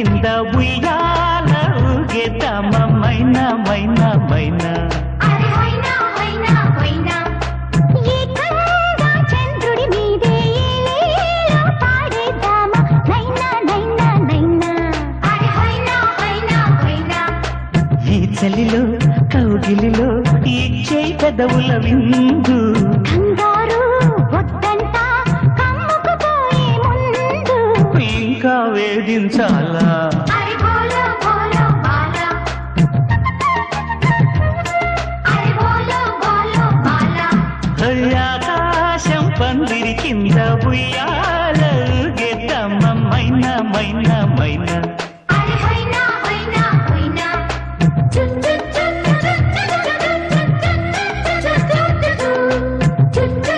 కింద ఉయ్యాల ఊగేద్దామ మైనా మైనా మైనా అరే హైనా హైనా హైనా ఏకంగా చంద్రుడి మీదే ఏలేలో పాడేద్దామా నైనా నైనా నైనా అరే హైనా హైనా హైనా ఈ చలిలో కౌగిలిలో ఇచ్చే పెదవుల విందు కంగారు వద్దంట కమ్ముకుపోయే ముందు ఇంకా వేధించాలా అరే బోలో బోలో బాలా అరే బోలో బోలో బాలా ఆకాశం పందిరి కింద ఉయ్యాల ఊగేద్దామ మైనా మైనా మైనా అరే హైనా హైనా హైనా చు చు చు చు చు చు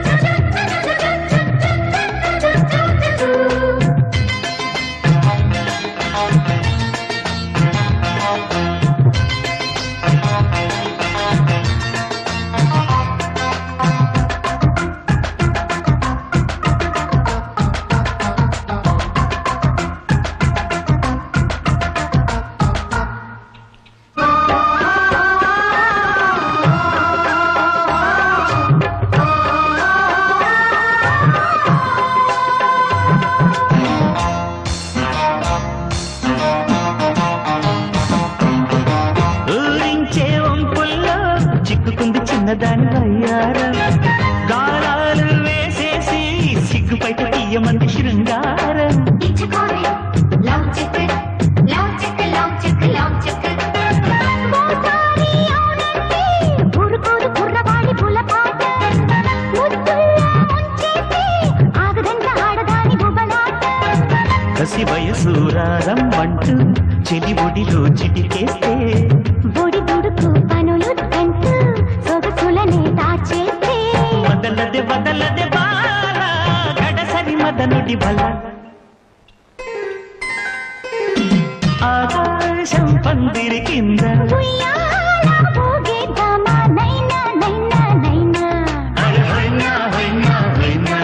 ఊరించే వంపుల్లో చిక్కుకుంది చిన్నదాని వయ్యారం గాలాలు వేసేసి సిగ్గుపైట తీయమంది శృంగారం ఇచ్చుకోరే love check love check love check love check ఓసారి అవునంటే ఊరుకోదు కుర్రవాడి పులపాట ముద్దుల్లో ముంచేసి ఆగదంట ఆడదాని బుబలాట కసి వయసు రారం అంటూ చెలి ఒడిలో చిటికేస్తే బొడి దుడుకు పనులు కంటూ సొగసులనే దాచేస్తే వదలదే వదలదే బాల గడసరి మదనుడి బల ఆకాశం పందిరి కింద ఉయ్యాల ఊగేద్దామా నైనా నైనా నైనా అరే హైనా హైనా హైనా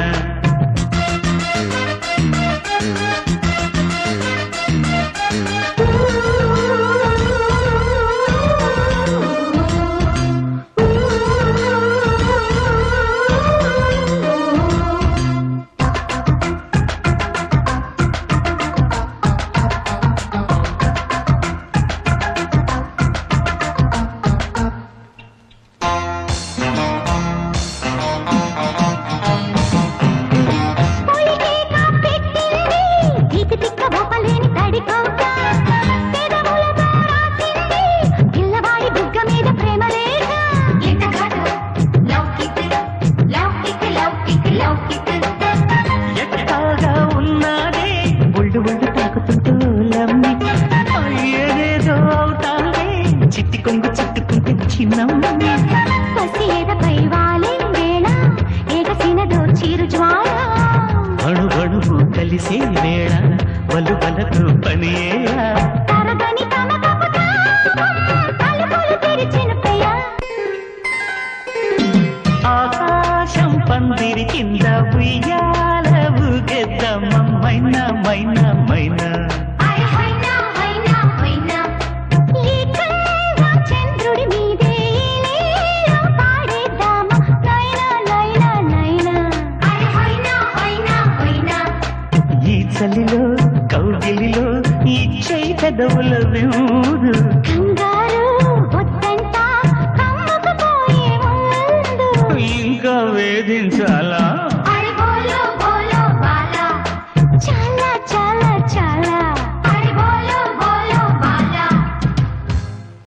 పొలికేక పెట్టింది తీపి తిక్క బొప్పలేని తడి కోక పెదవులతో రాసింది పిల్లవాడి బుగ్గ మీద ప్రేమ లేఖ ఎట్టాగా ఉన్నాడే ఒళ్ళు ఒళ్ళు తాకుతుంటూ లమ్మి ఏదేదో అవుతాడే చిట్టి కొంగు చుట్టుకుంటే చిన్నమ్మి పసి ఎదపై వాలే వేళ ఏకసినదో చీరు జ్వాల అణు అణువు కలిసే వేళ వలు వలకు పనియేలా తరగని తమకపు తాపం తలుపులు తెరిచిన ప్రియ ఆకాశం పందిరి కింద ఉయ్యాల ఊగెద్దమ్మ మైనా మైనా మైనా అరే హైనా హైనా హైనా ఏకంగా చంద్రుడి మీదే ఏలేలో పాడేద్దామా నైనా నైనా నైనా అరే హైనా హైనా హైనా ఈ చలిలో కౌగిలిలో ఈ చేయి పెదవుల విందు కంగారు వద్దంట కమ్ముకుపోయే ముందు ఇంకా వేధించా